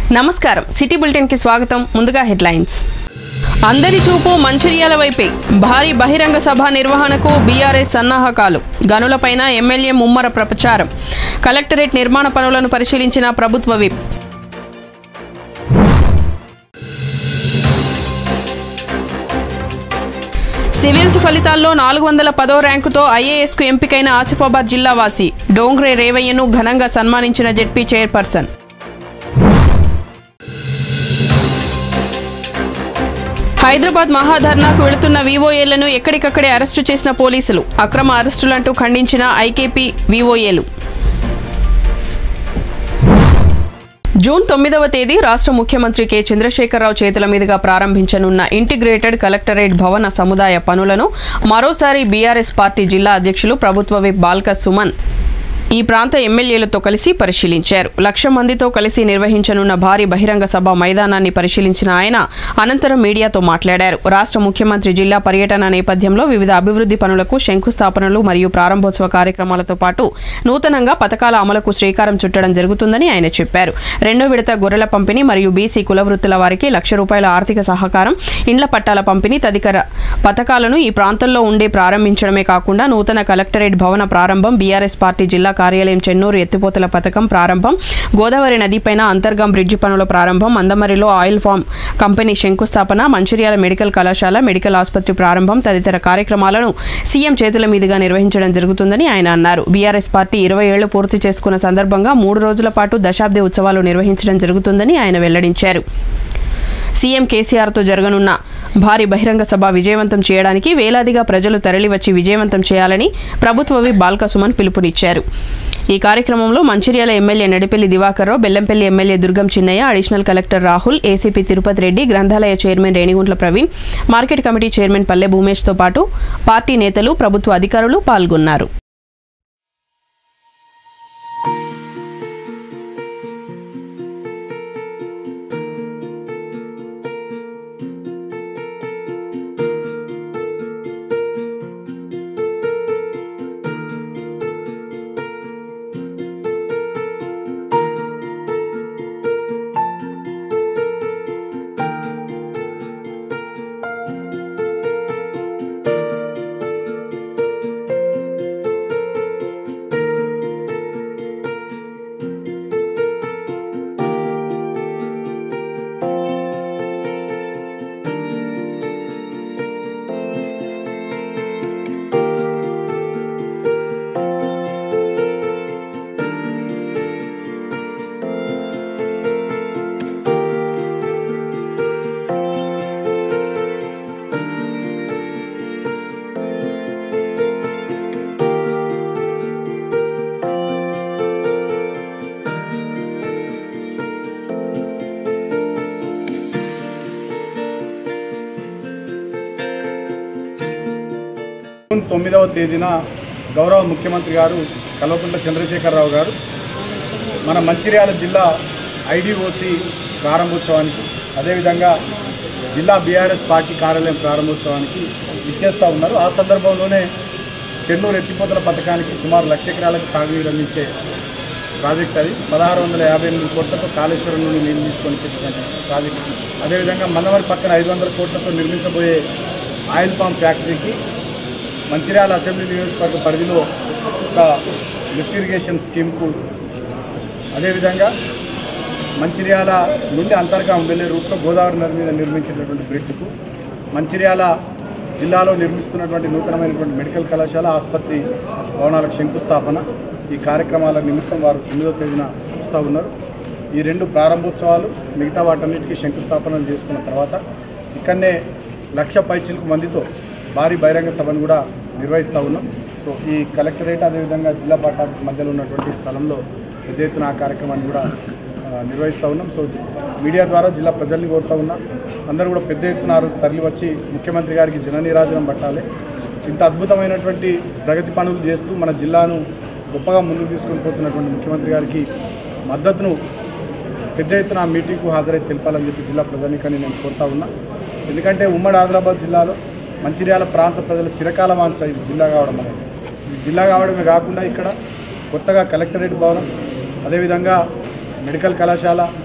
నమస్కారం city bulletin కి స్వాగతం ముందుగా హెడ్లైన్స్ అందరి చూపు మంచిర్యాల వైపే భారీ బహిరంగ సభ నిర్వహణకు బీఆర్ఎస్ సన్నాహకాలు గనులపైన ఎమ్మెల్యే ముమ్మర ప్రచారం కలెక్టరేట్ నిర్మాణ పనులను పరిశీలించిన ప్రభుత్వ విప్ సివిల్స్ ఫలితాల్లో నాలుగు వందల పదో ర్యాంకుతో ఐఏఎస్కు ఎంపికైన ఆసిఫాబాద్ జిల్లా వాసి డోంగ్రే రేవయ్యను ఘనంగా సన్మానించిన జెడ్పీ చైర్పర్సన్ హైదరాబాద్ మహాధర్నాకు వెళుతున్న వివోఏలను ఎక్కడికక్కడే అరెస్టు చేసిన పోలీసులు అక్రమ అరెస్టులంటూ ఖండించిన ఐకేపీ వివోఏలు జూన్ తొమ్మిదవ తేదీ రాష్ట్ర ముఖ్యమంత్రి కె చంద్రశేఖరరావు చేతుల మీదుగా ప్రారంభించనున్న ఇంటిగ్రేటెడ్ కలెక్టరేట్ భవన సముదాయ పనులను మరోసారి బీఆర్ఎస్ పార్టీ జిల్లా అధ్యక్షులు ప్రభుత్వ విప్ బాల్క సుమన్ ఈ ప్రాంత ఎమ్మెల్యేలతో కలిసి పరిశీలించారు లక్ష మందితో కలిసి నిర్వహించనున్న భారీ బహిరంగ సభ మైదానాన్ని పరిశీలించిన ఆయన అనంతరం మీడియాతో మాట్లాడారు రాష్ట్ర ముఖ్యమంత్రి జిల్లా పర్యటన నేపథ్యంలో వివిధ అభివృద్ధి పనులకు శంకుస్థాపనలు మరియు ప్రారంభోత్సవ కార్యక్రమాలతో పాటు నూతనంగా పథకాల అమలుకు శ్రీకారం చుట్టడం జరుగుతుందని ఆయన చెప్పారు రెండో విడత గొర్రెల పంపిణీ మరియు బీసీ కుల వృత్తుల వారికి లక్ష రూపాయల ఆర్థిక సహకారం ఇండ్ల పట్టాల పంపిణీ తదితర పథకాలను ఈ ప్రాంతంలో ఉండే ప్రారంభించడమే కాకుండా నూతన కలెక్టరేట్ భవన ప్రారంభం బీఆర్ఎస్ పార్టీ జిల్లా కార్యాలయం చెన్నూరు ఎత్తిపోతల పథకం ప్రారంభం గోదావరి నదిపైన అంతర్గం బ్రిడ్జి పనుల ప్రారంభం మందమరిలో ఆయిల్ ఫామ్ కంపెనీ శంకుస్థాపన మంచిర్యాల మెడికల్ కళాశాల మెడికల్ ఆసుపత్రి ప్రారంభం తదితర కార్యక్రమాలను సీఎం చేతుల మీదుగా నిర్వహించడం జరుగుతుందని ఆయన అన్నారు బీఆర్ఎస్ పార్టీ ఇరవై ఏళ్లు పూర్తి చేసుకున్న సందర్భంగా మూడు రోజుల పాటు దశాబ్ది ఉత్సవాలు నిర్వహించడం జరుగుతుందని ఆయన వెల్లడించారు సీఎం కేసీఆర్తో జరగనున్న భారీ బహిరంగ సభ విజయవంతం చేయడానికి వేలాదిగా ప్రజలు తరలివచ్చి విజయవంతం చేయాలని ప్రభుత్వ విప్ బాల్క సుమన్ పిలుపునిచ్చారు ఈ కార్యక్రమంలో Mancherial MLA Nadipelli Diwakar Rao Bellampalli MLA Durgam Chinnaiah additional collector Rahul ACP Tirupati Reddy గ్రంథాలయ chairman Renikuntla Praveen market committee chairman Palle భూమేష్తో పాటు పార్టీ నేతలు ప్రభుత్వ అధికారులు పాల్గొన్నారు జూన్ తొమ్మిదవ తేదీన గౌరవ ముఖ్యమంత్రి గారు కల్వకుంట్ల చంద్రశేఖరరావు గారు మన మంచిర్యాల జిల్లా ఐడిఓసి ప్రారంభోత్సవానికి అదేవిధంగా జిల్లా బీఆర్ఎస్ పార్టీ కార్యాలయం ప్రారంభోత్సవానికి ఇచ్చేస్తూ ఉన్నారు ఆ సందర్భంలోనే చెన్నూరు ఎత్తిపోతల పథకానికి సుమారు లక్ష ఎకరాలకు సాగునీరు అందించే ప్రాజెక్ట్ అది పదహారు వందల యాభై ఎనిమిది కోట్లతో కాళేశ్వరం నుండి నీళ్ళు తీసుకొని పెట్టినటువంటి ప్రాజెక్ట్ అదేవిధంగా మన్నవరి పక్కన ఐదు వందల కోట్లతో నిర్మించబోయే ఆయిల్ పామ్ ఫ్యాక్టరీకి మంచిర్యాల అసెంబ్లీ నియోజకవర్గ పరిధిలో ఒక లిఫ్ట్ ఇరిగేషన్ స్కీమ్కు అదేవిధంగా మంచిర్యాల నుండి అంతర్గా వెళ్ళే రూట్లో గోదావరి నది మీద నిర్మించినటువంటి బ్రిడ్జ్కు మంచిర్యాల జిల్లాలో నిర్మిస్తున్నటువంటి నూతనమైనటువంటి మెడికల్ కళాశాల ఆసుపత్రి భవనాలకు శంకుస్థాపన ఈ కార్యక్రమాల నిమిత్తం వారు తొమ్మిదో తేదీన వస్తూ ఉన్నారు ఈ రెండు ప్రారంభోత్సవాలు మిగతా వాటన్నిటికీ శంకుస్థాపనలు చేసుకున్న తర్వాత ఇక్కడనే లక్ష పైచిలకు మందితో భారీ బహిరంగ సభను కూడా నిర్వహిస్తూ ఉన్నాం సో ఈ కలెక్టరేట్ అదేవిధంగా జిల్లా పార్టీ ఆఫీస్ మధ్యలో ఉన్నటువంటి స్థలంలో పెద్ద ఎత్తున ఆ కార్యక్రమాన్ని కూడా ఆ, నిర్వహిస్తూ ఉన్నాం సో మీడియా ద్వారా జిల్లా ప్రజల్ని కోరుతూ ఉన్నా అందరూ కూడా పెద్ద ఎత్తున ఆ రోజు తరలి వచ్చి ముఖ్యమంత్రి గారికి జననీరాజనం పట్టాలి ఇంత అద్భుతమైనటువంటి ప్రగతి పనులు చేస్తూ మన జిల్లాను గొప్పగా ముందుకు తీసుకొని పోతున్నటువంటి ముఖ్యమంత్రి గారికి మద్దతును పెద్ద ఎత్తున ఆ మీటింగ్కు హాజరై తెలపాలని చెప్పి జిల్లా ప్రజానికని నేను కోరుతా ఉన్నా ఎందుకంటే ఉమ్మడి ఆదిలాబాద్ జిల్లాలో మంచిర్యాల ప్రాంత ప్రజల చిరకాల వాంఛ ఇది జిల్లా కావడం అనేది ఇది జిల్లా కావడమే కాకుండా ఇక్కడ కొత్తగా కలెక్టరేట్ భవనం అదేవిధంగా మెడికల్ కళాశాల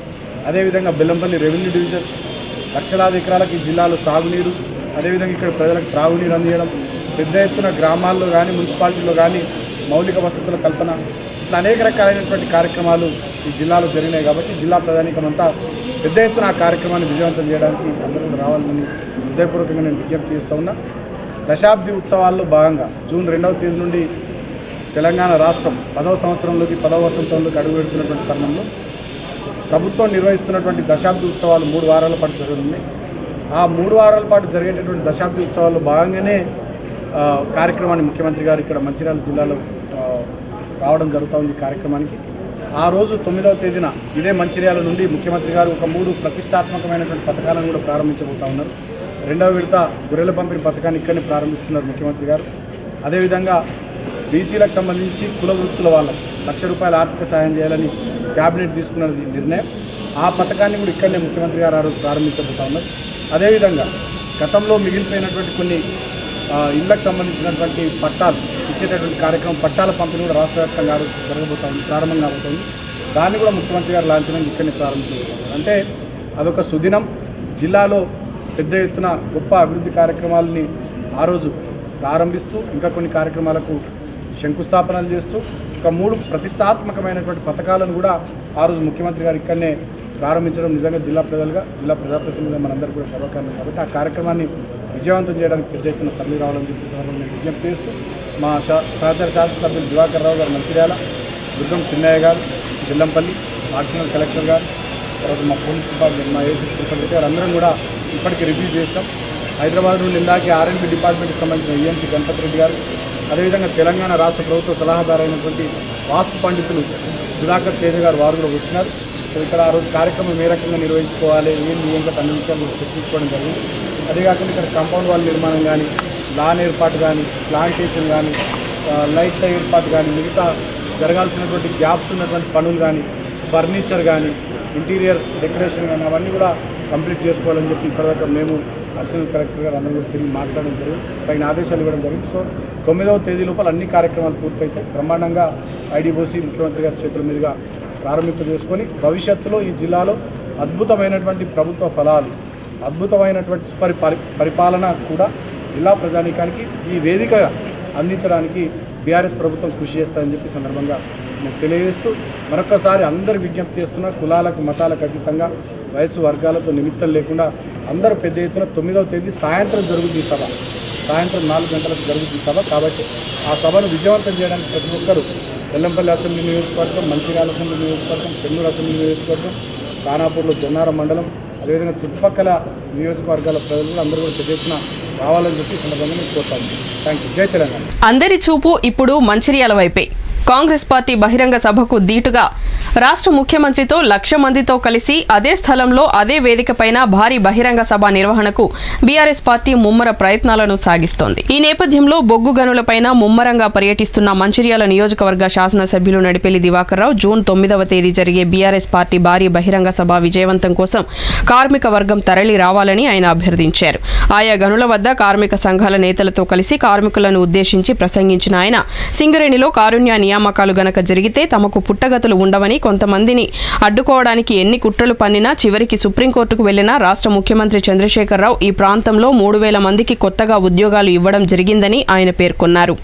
అదేవిధంగా బెల్లంపల్లి రెవెన్యూ డివిజన్ లక్షలాది ఎకరాలకు ఈ జిల్లాలో సాగునీరు అదేవిధంగా ఇక్కడ ప్రజలకు త్రాగునీరు అందించడం పెద్ద ఎత్తున గ్రామాల్లో కానీ మున్సిపాలిటీలో కానీ మౌలిక వసతుల కల్పన ఇట్లా అనేక రకాలైనటువంటి కార్యక్రమాలు ఈ జిల్లాలో జరిగినాయి కాబట్టి జిల్లా ప్రధానికమంతా పెద్ద ఎత్తున ఆ కార్యక్రమాన్ని విజయవంతం చేయడానికి అందరూ రావాలని హృదయపూర్వకంగా నేను విజ్ఞప్తి చేస్తూ ఉన్నా దశాబ్ది ఉత్సవాల్లో భాగంగా జూన్ రెండవ తేదీ నుండి తెలంగాణ రాష్ట్రం పదవ సంవత్సరంలోకి పదవ వసంతంలోకి అడుగుపెడుతున్నటువంటి తరుణంలో ప్రభుత్వం నిర్వహిస్తున్నటువంటి దశాబ్ది ఉత్సవాలు మూడు వారాల పాటు జరుగుతున్నాయి ఆ మూడు వారాల పాటు జరిగేటటువంటి దశాబ్ది ఉత్సవాల్లో భాగంగానే ఆ, కార్యక్రమాన్ని ముఖ్యమంత్రి గారు ఇక్కడ మంచిర్యాల జిల్లాలో ఆ, రావడం జరుగుతూ ఉంది ఈ కార్యక్రమానికి ఆ రోజు తొమ్మిదవ తేదీన ఇదే మంచిర్యాల నుండి ముఖ్యమంత్రి గారు ఒక మూడు ప్రతిష్టాత్మకమైనటువంటి పథకాలను కూడా ప్రారంభించబోతా ఉన్నారు రెండవ విడత గొర్రెల పంపిణీ పథకాన్ని ఇక్కడనే ప్రారంభిస్తున్నారు ముఖ్యమంత్రి గారు అదేవిధంగా బీసీలకు సంబంధించి కుల వృత్తుల వాళ్ళకు లక్ష రూపాయల ఆర్థిక సాయం చేయాలని క్యాబినెట్ తీసుకున్నది నిర్ణయం ఆ పథకాన్ని కూడా ఇక్కడనే ముఖ్యమంత్రి గారు ఆ రోజు ప్రారంభించబోతా ఉన్నారు అదేవిధంగా గతంలో మిగిలిపోయినటువంటి కొన్ని ఆ, ఇళ్లకు సంబంధించినటువంటి పట్టాలు ఇచ్చేటటువంటి కార్యక్రమం పట్టాల పంపిణీ కూడా రాష్ట్ర వ్యాప్తంగా ఆ రోజు జరగబోతా ఉంది ప్రారంభం కాబోతుంది దాన్ని కూడా ముఖ్యమంత్రి గారు లాంఛనం ఇక్కడనే ప్రారంభించబోతున్నారు అంటే అదొక సుదినం జిల్లాలో పెద్ద ఎత్తున గొప్ప అభివృద్ధి కార్యక్రమాలని ఆ రోజు ప్రారంభిస్తూ ఇంకా కొన్ని కార్యక్రమాలకు శంకుస్థాపనలు చేస్తూ ఒక మూడు ప్రతిష్టాత్మకమైనటువంటి పథకాలను కూడా ఆ రోజు ముఖ్యమంత్రి గారు ఇక్కడనే ప్రారంభించడం నిజంగా జిల్లా ప్రజలుగా జిల్లా ప్రజాప్రతినిధులుగా మనందరూ కూడా గర్వకారణం కాబట్టి ఆ కార్యక్రమాన్ని విజయవంతం చేయడానికి పెద్ద ఎత్తున తరలి రావాలని చెప్పి సందర్భంగా నేను విజ్ఞప్తి చేస్తూ మా శా- సహచర శాసనసభ్యులు దివాకర్ రావు గారు మంచిర్యాల దుర్గం చిన్నయ్య గారు బెల్లంపల్లి అడిషనల్ కలెక్టర్ గారు తర్వాత మా పోలీస్ డిపార్ట్మెంట్ మా ఏసీ సెక్రటరీ గారు అందరం కూడా ఇప్పటికీ రివ్యూ చేస్తాం హైదరాబాద్ నుండి ఇందాక ఆర్ఎండ్బి డిపార్ట్మెంట్కి సంబంధించిన ఈఎంపీ గణపతి రెడ్డి గారు అదేవిధంగా తెలంగాణ రాష్ట్ర ప్రభుత్వ సలహాదారు అయినటువంటి వాస్తు పండితులు సుధాకర్ తేజ గారు వారు కూడా వచ్చినారు సో ఇక్కడ ఆ రోజు కార్యక్రమం ఏ రకంగా నిర్వహించుకోవాలి ఏంటి ఏం కదా అన్ని విషయాలు కూడా చర్చించుకోవడం జరిగింది అదే కాకుండా ఇక్కడ కాంపౌండ్ వాల్ నిర్మాణం కానీ లాన్ ఏర్పాటు కానీ ప్లాంటేషన్ కానీ ఆ, లైట్ల ఏర్పాటు కానీ మిగతా జరగాల్సినటువంటి గ్యాప్స్ ఉన్నటువంటి పనులు కానీ ఫర్నిచర్ కానీ ఇంటీరియర్ డెకరేషన్ కానీ అవన్నీ కూడా కంప్లీట్ చేసుకోవాలని చెప్పి ఇప్పటిదాకా మేము అడిషనల్ కలెక్టర్ గారు అందరూ కూడా తిరిగి మాట్లాడడం జరిగింది తగిన ఆదేశాలు ఇవ్వడం జరిగింది సో తొమ్మిదవ తేదీ లోపల అన్ని కార్యక్రమాలు పూర్తయితాయి బ్రహ్మాండంగా ఐడిబోసి ముఖ్యమంత్రి గారి చేతుల మీదుగా ప్రారంభింపజేసుకొని భవిష్యత్తులో ఈ జిల్లాలో అద్భుతమైనటువంటి ప్రభుత్వ ఫలాలు అద్భుతమైనటువంటి పరి పరి పరిపాలన కూడా జిల్లా ప్రజానీకానికి ఈ వేదికగా అందించడానికి బీఆర్ఎస్ ప్రభుత్వం కృషి చేస్తారని చెప్పి సందర్భంగా నేను తెలియజేస్తూ మరొకసారి అందరు విజ్ఞప్తి చేస్తున్న కులాలకు మతాలకు అతీతంగా వయసు వర్గాలతో నిమిత్తం లేకుండా అందరూ పెద్ద ఎత్తున తొమ్మిదవ తేదీ సాయంత్రం జరుగుతుంది ఈ సభ సాయంత్రం నాలుగు గంటలకు జరుగుతుంది ఈ సభ కాబట్టి ఆ సభను విజయవంతం చేయడానికి ప్రతి ఒక్కరూ వెల్లంపల్లి అసెంబ్లీ నియోజకవర్గం మంచిర్యాల అసెంబ్లీ నియోజకవర్గం చెన్నూరు అసెంబ్లీ నియోజకవర్గం ఖానాపూర్లో జొన్నారం మండలం అదేవిధంగా చుట్టుపక్కల నియోజకవర్గాల ప్రజలు కూడా అందరూ కూడా పెద్ద ఎత్తున రావాలని చెప్పి ఈ సందర్భంగా నేను కోరుతాను థ్యాంక్ యూ జై తెలంగాణ అందరి చూపు ఇప్పుడు మంచిర్యాల వైపే కాంగ్రెస్ పార్టీ బహిరంగ సభకు దీటుగా రాష్ట్ర ముఖ్యమంత్రితో లక్ష మందితో కలిసి అదే స్థలంలో అదే వేదికపైన భారీ బహిరంగ సభ నిర్వహణకు బీఆర్ఎస్ పార్టీ ముమ్మర ప్రయత్నాలను సాగిస్తోంది ఈ నేపథ్యంలో బొగ్గు గనులపైన ముమ్మరంగా పర్యటిస్తున్న మంచిర్యాల నియోజకవర్గ శాసనసభ్యులు నడిపెల్లి దివాకర్ రావు జూన్ తొమ్మిదవ తేదీ జరిగే బీఆర్ఎస్ పార్టీ భారీ బహిరంగ సభ విజయవంతం కోసం కార్మిక వర్గం తరలి రావాలని ఆయన అభ్యర్థించారు ఆయా గనుల వద్ద కార్మిక సంఘాల నేతలతో కలిసి కార్మికులను ఉద్దేశించి ప్రసంగించిన ఆయన సింగరేణిలో కారుణ్య నియామకాలు గనక జరిగితే తమకు పుట్టగతులు ఉండవని కొంతమందిని అడ్డుకోవడానికి ఎన్ని కుట్రలు పన్నినా చివరికి సుప్రీంకోర్టుకు వెళ్లిన రాష్ట్ర ముఖ్యమంత్రి చంద్రశేఖరరావు ఈ ప్రాంతంలో మూడు వేల మందికి కొత్తగా ఉద్యోగాలు ఇవ్వడం జరిగిందని ఆయన పేర్కొన్నారు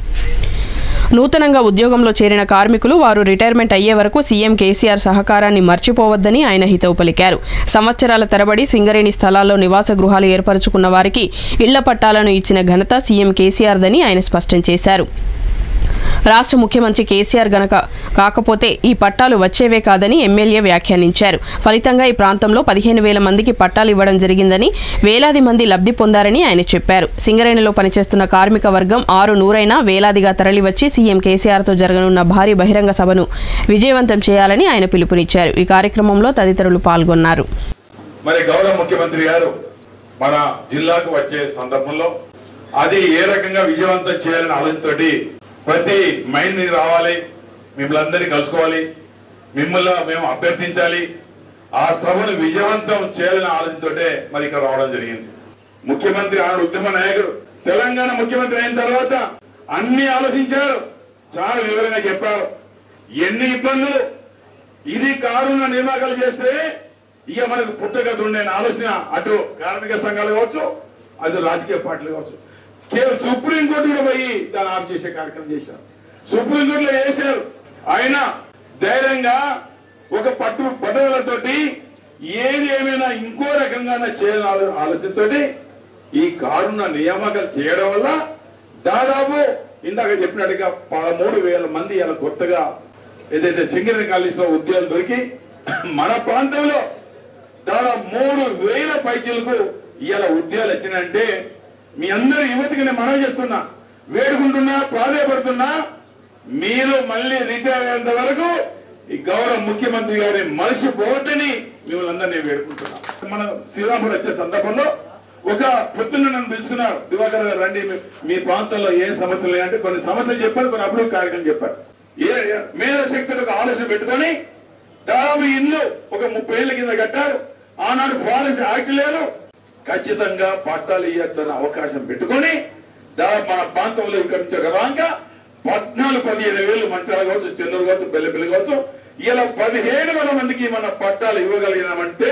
నూతనంగా ఉద్యోగంలో చేరిన కార్మికులు వారు రిటైర్మెంట్ అయ్యే వరకు సీఎం కేసీఆర్ సహకారాన్ని మర్చిపోవద్దని ఆయన హితవు పలికారు సంవత్సరాల తరబడి సింగరేణి స్థలాల్లో నివాస గృహాలు ఏర్పరచుకున్న వారికి ఇళ్ల పట్టాలను ఇచ్చిన ఘనత సీఎం కేసీఆర్దని ఆయన స్పష్టం చేశారు రాష్ట్ర ముఖ్యమంత్రి కేసీఆర్ గనక కాకపోతే ఈ పట్టాలు వచ్చేవే కాదని ఎమ్మెల్యే వ్యాఖ్యానించారు ఫలితంగా ఈ ప్రాంతంలో పదిహేను వేల మందికి పట్టాలు ఇవ్వడం జరిగిందని వేలాది మంది లబ్ధి పొందారని ఆయన చెప్పారు సింగరేణిలో పనిచేస్తున్న కార్మిక వర్గం ఆరు నూరైనా వేలాదిగా తరలివచ్చి సీఎం కేసీఆర్తో జరగనున్న భారీ బహిరంగ సభను విజయవంతం చేయాలని ఆయన పిలుపునిచ్చారు ఈ కార్యక్రమంలో తదితరులు పాల్గొన్నారు మరి గౌరవ ముఖ్యమంత్రి గారు మన జిల్లాకు వచ్చే సందర్భంలో అది ఏ రకంగా విజయవంతం చేయాలని ఆలోచనతోటి ప్రతి మైండ్ మీద రావాలి మిమ్మల్ని అందరినీ కలుసుకోవాలి మిమ్మల్ని మేము అభ్యర్థించాలి ఆ సభను విజయవంతం చేయాలని ఆలోచనతోటే మరి ఇక్కడ రావడం జరిగింది ముఖ్యమంత్రి ఆనాడు ఉద్యమ నాయకుడు తెలంగాణ ముఖ్యమంత్రి అయిన తర్వాత అన్ని ఆలోచించారు చాలా వివరంగా చెప్పారు ఎన్ని ఇబ్బందులు ఇది కారుణ నియామకాలు చేస్తే ఇక మనకు పుట్టగతులు ఉండే ఆలోచన అటు కార్మిక సంఘాలు కావచ్చు అటు రాజకీయ పార్టీలు కావచ్చు కేవలం సుప్రీంకోర్టు కూడా పోయి దాన్ని ఆఫ్ చేసే కార్యక్రమం చేశారు సుప్రీంకోర్టులో వేశారు ఆయన ధైర్యంగా ఒక పట్టు పట్టుదలతోటి ఏది ఏమైనా ఇంకో రకంగా చేయాలని ఆలో- ఆలోచనతోటి ఈ కారుణ నియామకాలు చేయడం వల్ల దాదాపు ఇందాక చెప్పినట్టుగా పదమూడు వేల మంది ఇలా కొత్తగా ఏదైతే సింగరేణి కాలేజీలో ఉద్యోగాలు దొరికి మన ప్రాంతంలో దాదాపు మూడు వేల పైచీలకు ఇవాళ ఉద్యోగాలు వచ్చినాయంటే మీ అందరి యువతికి నేను మనవి చేస్తున్నా వేడుకుంటున్నా ప్రాధాయపడుతున్నా మీరు మళ్ళీ రిటైర్ అయ్యేంత వరకు ఈ గౌరవ ముఖ్యమంత్రి గారిని మర్చిపోవద్దని మిమ్మల్ని అందరినీ వేడుకుంటున్నా మన శ్రీరాముడు వచ్చే సందర్భంలో ఒక పొద్దున్న నన్ను పిలుచుకున్నారు దివాకర్ గారు రండి మీ- మీ ప్రాంతంలో ఏ సమస్యలు లేదంటే కొన్ని సమస్యలు చెప్పారు కొన్ని అభివృద్ధి కార్యక్రమం చెప్పారు ఏ ఏ- మేధాశక్తులు ఒక ఆలోచన పెట్టుకొని దాదాపు ఇల్లు ఒక ముప్పై ఏళ్ల కింద కట్టారు ఆనాడు ఫారెస్ట్ యాక్ట్ లేదు ఖచ్చితంగా పట్టాలు ఇవ్వచ్చని అవకాశం పెట్టుకొని దాదాపు మన ప్రాంతంలో ఇక్కడి నుంచి ఒక రాంక పద్నాలుగు పదిహేను వేలు మంత్రాలు కావచ్చు చెన్నూరు కావచ్చు బెల్లపిల్లి కావచ్చు ఇలా పదిహేను వేల మందికి మన పట్టాలు ఇవ్వగలిగినామంటే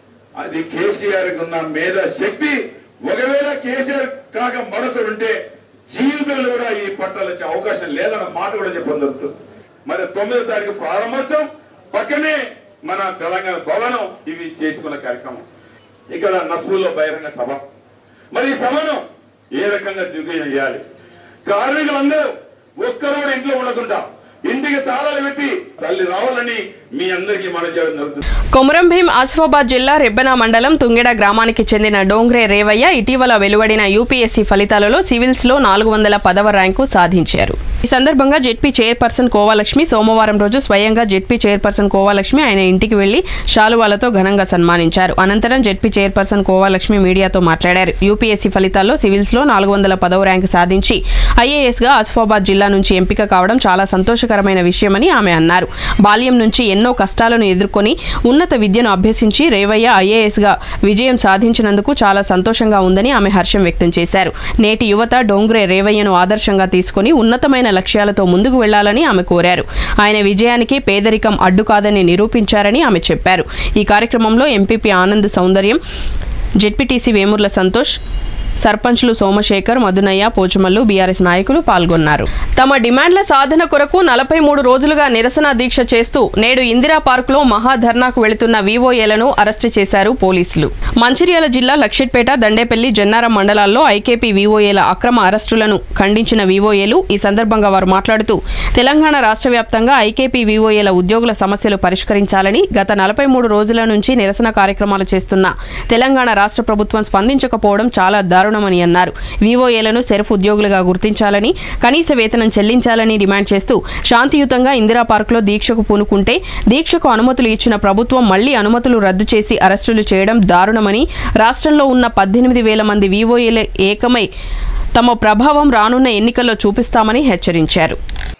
అది కేసీఆర్ కి ఉన్న మేధా శక్తి ఒకవేళ కేసీఆర్ కాక మరొకరుంటే జీవితంలో కూడా ఈ పట్టాలు వచ్చే అవకాశం లేదన్న మాట కూడా చెప్పడం జరుగుతుంది మరి తొమ్మిదో తారీఖు ప్రారంభోత్సవం పక్కనే మన తెలంగాణ భవనం ఇవి చేసుకున్న కార్యక్రమం ఇక్కడ నస్బుల్లో బహిరంగ సభ మరి ఈ సభను ఏ రకంగా దిగ్విజయం చేయాలి కార్మికులందరూ ఒక్కరు కూడా ఇంట్లో ఉండకుండా ఇంటికి తాళాలు పెట్టి తల్లి రావాలని మీ అందరికీ మన చేయడం జరుగుతుంది కొమురం భీం ఆసిఫాబాద్ జిల్లా రెబ్బెన మండలం తుంగెడ గ్రామానికి చెందిన డోంగ్రే రేవయ్య ఇటీవల వెలువడిన యూపీఎస్సీ ఫలితాలలో సివిల్స్ లో నాలుగు వందల పదవ ర్యాంకు సాధించారు ఈ సందర్భంగా జెడ్పీ చైర్పర్సన్ కోవాలక్ష్మి సోమవారం రోజు స్వయంగా జెడ్పీ చైర్పర్సన్ కోవాలక్ష్మి ఆయన ఇంటికి వెళ్లి శాలువాలతో ఘనంగా సన్మానించారు అనంతరం జెడ్పీ చైర్పర్సన్ కోవాలక్ష్మి మీడియాతో మాట్లాడారు యూపీఎస్సీ ఫలితాల్లో సివిల్స్ లో నాలుగు వందల పదవ ర్యాంకు సాధించి ఐఏఎస్ గా ఆసిఫాబాద్ జిల్లా నుంచి ఎంపిక కావడం చాలా సంతోషకరమైన విషయమని ఆమె అన్నారు బాల్యం నుంచి ఎన్నో కష్టాలను ఎదుర్కొని ఉన్నత విద్యను అభ్యసించి రేవయ్య ఐఏఎస్ గా విజయం సాధించినందుకు చాలా సంతోషంగా ఉందని ఆమె హర్షం వ్యక్తం చేశారు నేటి యువత డోంగ్రే రేవయ్యను ఆదర్శంగా తీసుకొని ఉన్నతమైన లక్ష్యాలతో ముందుకు వెళ్లాలని ఆమె కోరారు ఆయన విజయానికి పేదరికం అడ్డు కాదని నిరూపించారని ఆమె చెప్పారు ఈ కార్యక్రమంలో ఎంపీపీ ఆనంద్ సౌందర్యం జెడ్పీటీసీ వేమూర్ల సంతోష్ సర్పంచ్లు సోమశేఖర్ మధునయ్య పోచుమల్లు బీఆర్ఎస్ నాయకులు పాల్గొన్నారు తమ డిమాండ్ల సాధన కొరకు నలభై మూడు రోజులుగా నిరసన దీక్ష చేస్తూ నేడు ఇందిరా పార్క్ లో మహాధర్నాకు వెళుతున్న వివోఏలను అరెస్టు చేశారు పోలీసులు మంచిర్యాల జిల్లా లక్షెట్పేట దండేపల్లి జన్నారం మండలాల్లో ఐకేపీ వివోఏల అక్రమ అరెస్టులను ఖండించిన వివోఏలు ఈ సందర్భంగా వారు మాట్లాడుతూ తెలంగాణ రాష్ట్ర వ్యాప్తంగా ఐకేపీ వివోఏల ఉద్యోగుల సమస్యలు పరిష్కరించాలని గత నలభై మూడు రోజుల నుంచి నిరసన కార్యక్రమాలు చేస్తున్న తెలంగాణ రాష్ట్ర ప్రభుత్వం స్పందించకపోవడం చాలా దారుణమని అన్నారు వివోఏలను సెర్ఫ్ ఉద్యోగులుగా గుర్తించాలని కనీస వేతనం చెల్లించాలని డిమాండ్ చేస్తూ శాంతియుతంగా ఇందిరా పార్కులో దీక్షకు పూనుకుంటే దీక్షకు అనుమతులు ఇచ్చిన ప్రభుత్వం మళ్లీ అనుమతులు రద్దు చేసి అరెస్టులు చేయడం దారుణమని రాష్ట్రంలో ఉన్న పద్దెనిమిది వేల మంది వివోఏలు ఏకమై తమ ప్రభావం రానున్న ఎన్నికల్లో చూపిస్తామని హెచ్చరించారు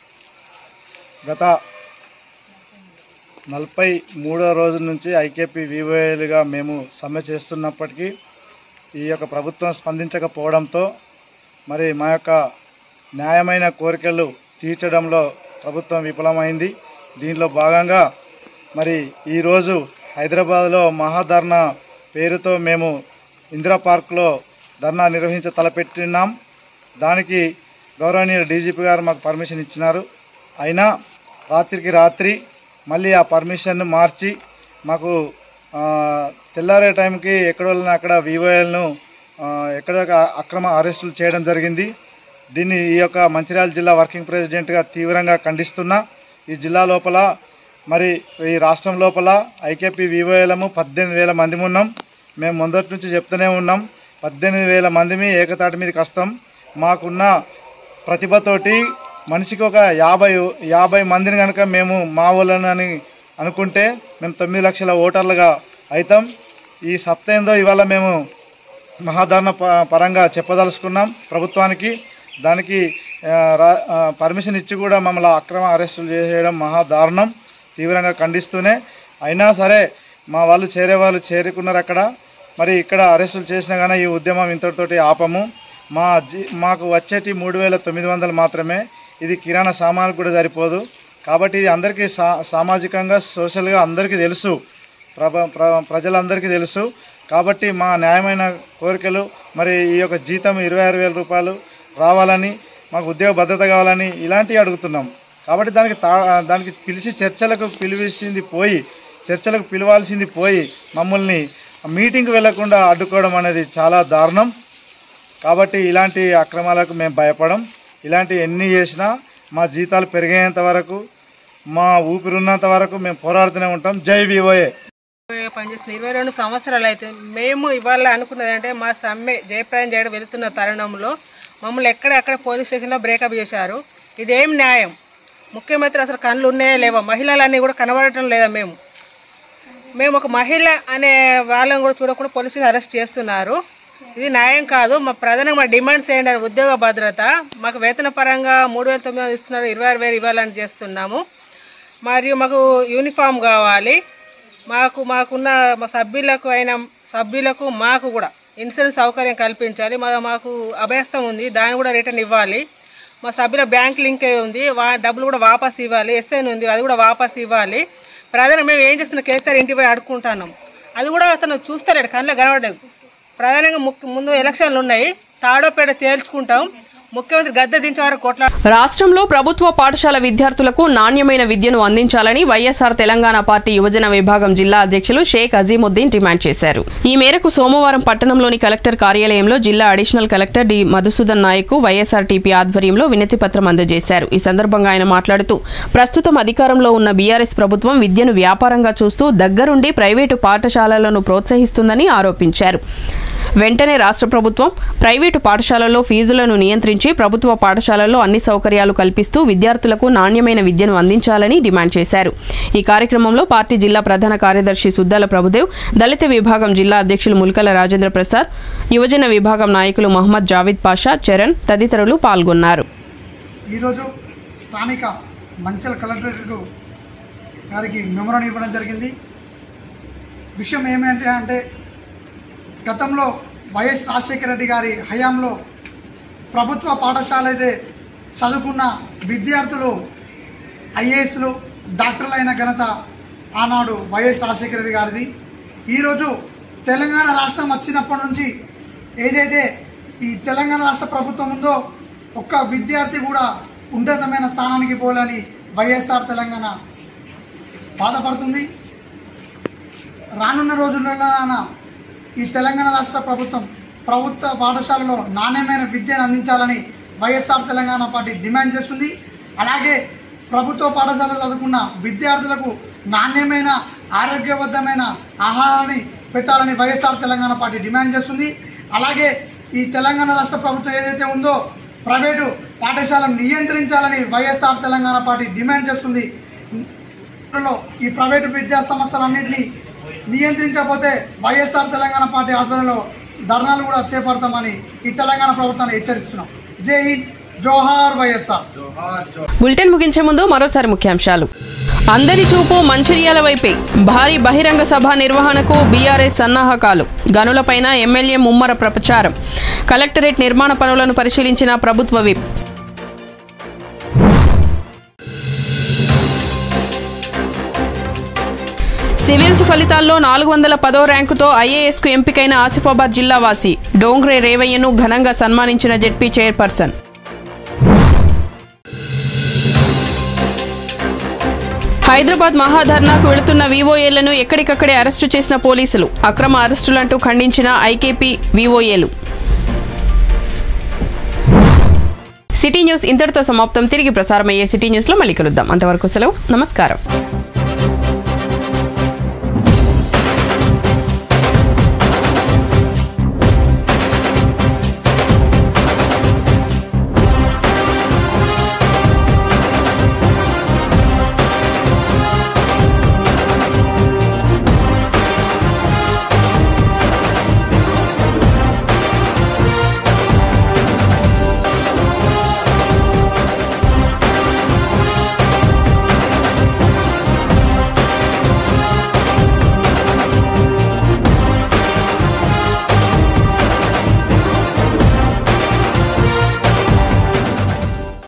గత నలభై మూడో రోజు నుంచి ఐకేపీ వివోఏలుగా మేము సమ్మె చేస్తున్నప్పటికీ ఈ యొక్క ప్రభుత్వం స్పందించకపోవడంతో మరి మా యొక్క న్యాయమైన కోరికలు తీర్చడంలో ప్రభుత్వం విఫలమైంది దీనిలో భాగంగా మరి ఈరోజు హైదరాబాద్లో మహాధర్నా పేరుతో మేము ఇందిరా పార్క్లో ధర్నా నిర్వహించ తలపెట్టినాం దానికి గౌరవనీయులు డీజీపీ గారు మాకు పర్మిషన్ ఇచ్చినారు అయినా రాత్రికి రాత్రి మళ్ళీ ఆ పర్మిషన్ను మార్చి మాకు ఆ, తెల్లారే టైంకి ఎక్కడ వాళ్ళని అక్కడ వివోఎల్ను ఎక్కడ అక్రమ అరెస్టులు చేయడం జరిగింది దీన్ని ఈ యొక్క మంచిర్యాల జిల్లా వర్కింగ్ ప్రెసిడెంట్గా తీవ్రంగా ఖండిస్తున్నా ఈ జిల్లా లోపల మరి ఈ రాష్ట్రం లోపల ఐకేపీ వివోఎలము పద్దెనిమిది వేల మంది ఉన్నాం మేము మొదటి నుంచి చెప్తూనే ఉన్నాం పద్దెనిమిది వేల మందిమి ఏకతాటి మీదకి వస్తాం మాకున్న ప్రతిభతోటి మనిషికి ఒక యాభై యాభై మందిని కనుక మేము మా వాళ్ళని అనుకుంటే మేము తొమ్మిది లక్షల ఓటర్లుగా అవుతాం ఈ సత్తా ఏందో ఇవాళ మేము మహాధారణ ప- పరంగా చెప్పదలుచుకున్నాం ప్రభుత్వానికి దానికి ఆ, రా- ఆ, పర్మిషన్ ఇచ్చి కూడా మమ్మల్ని అక్రమ అరెస్టులు చేయడం మహాదారుణం తీవ్రంగా ఖండిస్తూనే అయినా సరే మా వాళ్ళు చేరే వాళ్ళు చేరుకున్నారు అక్కడ మరి ఇక్కడ అరెస్టులు చేసినా కానీ ఈ ఉద్యమం ఇంతటితోటి ఆపము మా జీ మాకు వచ్చేటి మూడు వేల తొమ్మిది వందలు మాత్రమే ఇది కిరాణా సామాన్లు కూడా సరిపోదు కాబట్టి ఇది అందరికీ సా సామాజికంగా సోషల్గా అందరికీ తెలుసు ప్రభ ప్ర- ప్రజలందరికీ తెలుసు కాబట్టి మా న్యాయమైన కోరికలు మరి ఈ యొక్క జీతం ఇరవై ఆరు వేల రూపాయలు రావాలని మాకు ఉద్యోగ భద్రత కావాలని ఇలాంటివి అడుగుతున్నాం కాబట్టి దానికి తా దానికి పిలిచి చర్చలకు పిలిచింది పోయి చర్చలకు పిలవాల్సింది పోయి మమ్మల్ని మీటింగ్కి వెళ్లకుండా అడ్డుకోవడం అనేది చాలా దారుణం కాబట్టి ఇలాంటి అక్రమాలకు మేము భయపడం ఇలాంటి ఎన్ని చేసినా మా జీతాలు పెరిగేంత వరకు మా ఊపిరున్నంత వరకు మేము పోరాడుతూనే ఉంటాం జై వివోఏ పనిచేసిన ఇరవై రెండు సంవత్సరాలు అయితే మేము ఇవాళ అనుకున్నది అంటే మా సమ్మె జయప్రదం చేయడం వెళుతున్న తరుణంలో మమ్మల్ని ఎక్కడెక్కడ పోలీస్ స్టేషన్లో బ్రేకప్ చేశారు ఇదేం న్యాయం ముఖ్యమంత్రి అసలు కళ్ళు ఉన్నాయా లేవా మహిళలన్నీ కూడా కనబడటం లేదా మేము మేము ఒక మహిళ అనే వాళ్ళని కూడా చూడకుండా పోలీసులు అరెస్ట్ చేస్తున్నారు ఇది న్యాయం కాదు మా ప్రధానంగా మా డిమాండ్స్ ఏంటంటే ఉద్యోగ భద్రత మాకు వేతన పరంగా మూడు వేల తొమ్మిది వందలు ఇస్తున్నారు ఇరవై ఆరు వేలు ఇవ్వాలని చేస్తున్నాము మరియు మాకు యూనిఫామ్ కావాలి మాకు మాకున్న మా సభ్యులకు అయిన సభ్యులకు మాకు కూడా ఇన్సూరెన్స్ సౌకర్యం కల్పించాలి మా మాకు అభ్యస్తం ఉంది దాన్ని కూడా రిటర్న్ ఇవ్వాలి మా సభ్యుల బ్యాంక్ లింక్ ఉంది వా డబ్బులు కూడా వాపస్ ఇవ్వాలి ఎస్ఐన్ ఉంది అది కూడా వాపస్ ఇవ్వాలి ప్రధానంగా మేము ఏం చేస్తున్నాం కేసీఆర్ ఇంటికి పోయి అడుక్కుంటున్నాం అది కూడా అతను చూస్తలేడు కళ్ళ కనబడలేదు ప్రధానంగా ముఖ్య ముందు ఎలక్షన్లు ఉన్నాయి తాడోపేట తేల్చుకుంటాం ముఖ్యమంత్రి గద్దె దించే వరకు కొట్లా రాష్ట్రంలో ప్రభుత్వ పాఠశాల విద్యార్థులకు నాణ్యమైన విద్యను అందించాలని వైఎస్ఆర్ తెలంగాణ పార్టీ యువజన విభాగం జిల్లా అధ్యక్షులు షేక్ అజీముద్దీన్ డిమాండ్ చేశారు ఈ మేరకు సోమవారం పట్టణంలోని కలెక్టర్ కార్యాలయంలో జిల్లా additional collector D Madhusudan Naik YSRTP ఆధ్వర్యంలో వినతి పత్రం అందజేశారు ఈ సందర్భంగా ఆయన మాట్లాడుతూ ప్రస్తుతం అధికారంలో ఉన్న బీఆర్ఎస్ ప్రభుత్వం విద్యను వ్యాపారంగా చూస్తూ దగ్గరుండి ప్రైవేటు పాఠశాలలను ప్రోత్సహిస్తుందని ఆరోపించారు వెంటనే రాష్ట్ర ప్రభుత్వం ప్రైవేటు పాఠశాలల్లో ఫీజులను నియంత్రించి ప్రభుత్వ పాఠశాలల్లో అన్ని సౌకర్యాలు కల్పిస్తూ విద్యార్థులకు నాణ్యమైన విద్యను అందించాలని డిమాండ్ చేశారు ఈ కార్యక్రమంలో పార్టీ జిల్లా ప్రధాన కార్యదర్శి సుద్దాల ప్రభుదేవ్ దళిత విభాగం జిల్లా అధ్యక్షులు ముల్కల రాజేంద్ర ప్రసాద్ యువజన విభాగం నాయకులు మహమ్మద్ జావీద్ పాషా చరణ్ తదితరులు పాల్గొన్నారు ఈరోజు స్థానిక మంచిల కలెక్టరేట్కు గారికి మెమోరాన్ని ఇవ్వడం జరిగింది విషయం ఏమంటే అంటే గతంలో వైఎస్ రాజశేఖర రెడ్డి గారి హయాంలో ప్రభుత్వ పాఠశాల అయితే చదువుకున్న విద్యార్థులు ఐఏఎస్లు డాక్టర్లు అయిన ఘనత ఆనాడు వైఎస్ రాజశేఖర రెడ్డి గారిది ఈరోజు తెలంగాణ రాష్ట్రం వచ్చినప్పటి నుంచి ఏదైతే ఈ తెలంగాణ రాష్ట్ర ప్రభుత్వం ఉందో ఒక్క విద్యార్థి కూడా ఉన్నతమైన స్థానానికి పోలని వైఎస్ఆర్ తెలంగాణ బాధపడుతుంది రానున్న రోజుల్లోన ఈ తెలంగాణ రాష్ట్ర ప్రభుత్వం ప్రభుత్వ పాఠశాలలో నాణ్యమైన విద్యను అందించాలని వైఎస్ఆర్ తెలంగాణ పార్టీ డిమాండ్ చేస్తుంది అలాగే ప్రభుత్వ పాఠశాలలో చదువుకున్న విద్యార్థులకు నాణ్యమైన ఆరోగ్యబద్ధమైన ఆహారాన్ని పెట్టాలని వైఎస్ఆర్ తెలంగాణ పార్టీ డిమాండ్ చేస్తుంది అలాగే ఈ తెలంగాణ రాష్ట్ర ప్రభుత్వం ఏదైతే ఉందో ప్రైవేటు పాఠశాలను నియంత్రించాలని వైఎస్ఆర్ తెలంగాణ పార్టీ డిమాండ్ చేస్తుంది లో ఈ ప్రైవేటు విద్యా సంస్థలన్నింటినీ నియంత్రించకపోతే వైఎస్ఆర్ తెలంగాణ పార్టీ ఆధ్వర్యంలో ధర్నాలు కూడా చేపడతామని ఈ తెలంగాణ ప్రభుత్వాన్ని హెచ్చరిస్తున్నాం జై హింద్ జోహార్ వైఎస్ఆర్ బులెటిన్ ముగించే ముందు మరోసారి ముఖ్యాంశాలు అందరి చూపు మంచిర్యాల వైపే భారీ బహిరంగ సభ నిర్వహణకు బీఆర్ఎస్ సన్నాహకాలు గనులపైన ఎమ్మెల్యే ముమ్మర ప్రచారం కలెక్టరేట్ నిర్మాణ పనులను పరిశీలించిన ప్రభుత్వ విప్ సివిల్స్ ఫలితాల్లో నాలుగు వందల పదో ర్యాంకుతో ఐఏఎస్కు ఎంపికైన ఆసిఫాబాద్ జిల్లా వాసి డోంగ్రే రేవయ్యను ఘనంగా సన్మానించిన జెడ్పీ చైర్పర్సన్ హైదరాబాద్ మహాధర్నాకు వెళుతున్న వివోఏలను ఎక్కడికక్కడే అరెస్టు చేసిన పోలీసులు అక్రమ అరెస్టులంటూ ఖండించిన ఐకేపీ వివోఏలు సిటీ న్యూస్ ఇంతటితో సమాప్తం తిరిగి ప్రసారమయ్యే సిటీ న్యూస్లో మళ్ళీ కలుద్దాం అంతవరకు సెలవు నమస్కారం